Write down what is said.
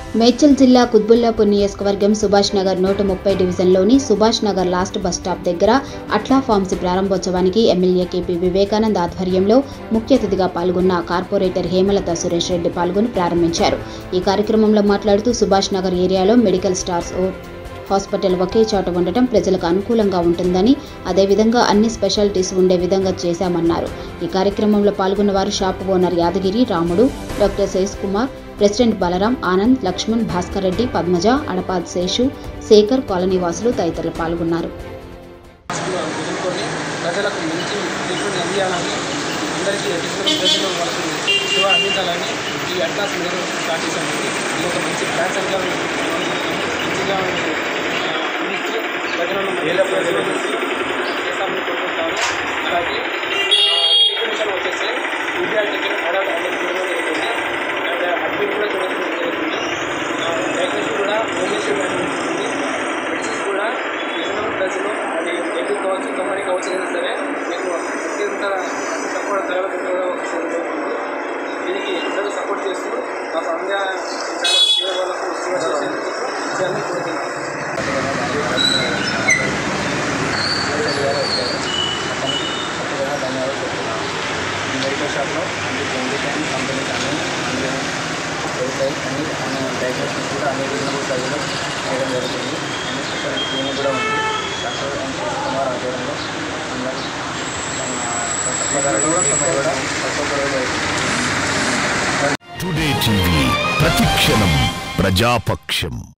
మేడ్చల్ జిల్లా కుత్బుల్లాపూర్ నియోజకవర్గం సుభాష్ నగర్ నూట ముప్పై డివిజన్లోని Subhash Nagar last bus stop దగ్గర అట్లా ఫార్మ్స్ ప్రారంభోత్సవానికి ఎమ్మెల్యే కేపీ వివేకానంద్ ఆధ్వర్యంలో ముఖ్య అతిథిగా పాల్గొన్న కార్పొరేటర్ హేమలత సురేష్ రెడ్డి పాల్గొని ప్రారంభించారు ఈ కార్యక్రమంలో మాట్లాడుతూ సుభాష్ నగర్ ఏరియాలో మెడికల్ స్టార్స్ ఓ హాస్పిటల్ ఒకే చోట ఉండటం ప్రజలకు అనుకూలంగా ఉంటుందని అదేవిధంగా అన్ని స్పెషాలిటీస్ ఉండే విధంగా చేశామన్నారు ఈ కార్యక్రమంలో పాల్గొన్న వారు shop owner Yadagiri Ramudu doctor Shesh Kumar president Balaram Anand Laxman Bhaskar Reddy Padmaja అడపాద్ శేషు శేఖర్ కాలనీ వాసులు తదితరులు పాల్గొన్నారు హాస్పిటల్ ఎదుర్కొని ప్రజలకు మంచి ట్రీట్మెంట్ అందించాలని అందరికీ ఎటువంటి ప్రజలు వాళ్ళకు సేవ అందించాలని ఈ అట్లాస్ మీరు స్టార్ట్ చేశామండి ఇది ఒక మంచి బ్రాంచ్ అంతా మంచిగా ఆ, అందిస్తూ ప్రజలను మంచిగా సేవ చేసి చేస్తామని కోరుకుంటాను అలాగే టెక్నీషియన్ వచ్చేసి ఇండియా టికెట్ అడల్ట్ అడ్మిట్ చూడడం జరుగుతుంది అండ్ అడ్మిట్ కూడా చూడడం జరుగుతుంది డయాగ్నోస్ కూడా హోమియోపతి జరుగుతుంది మెడిసిన్స్ కూడా ఎన్నో ప్రజలు అది ఎగ్గు కావచ్చు కమ్మడి కావచ్చు ఏదైనా సరే మీకు అత్యంత అతి తక్కువ ధరలకు జరుగుతుంది దీనికి అందరూ సపోర్ట్ చేస్తూ మాకు అందే సేవ వాళ్ళకు సేవ చేసేందుకు చేయాలని కోరుతున్నాను మెడికల్ షాప్లో అన్ని క్లినిక్ అండ్ కంపెనీస్ అన్ని అన్ని దొరుకుతాయి అన్ని అన్ని డయాగ్నోస్టిక్ కూడా అన్ని రీజనబుల్ ప్రైజ్లో చేయడం జరుగుతుంది అన్ని స్పెషల్ క్లినిక్ కూడా ఉంది డాక్టర్ ఎన్ శేష్ కుమార్ ఆధ్వర్యంలో అందరూ తక్కువ ధరలో ట్రీట్మెంట్ కూడా తక్కువ ధరలో టుడే టీవీ ప్రతిక్షణం ప్రజాపక్షం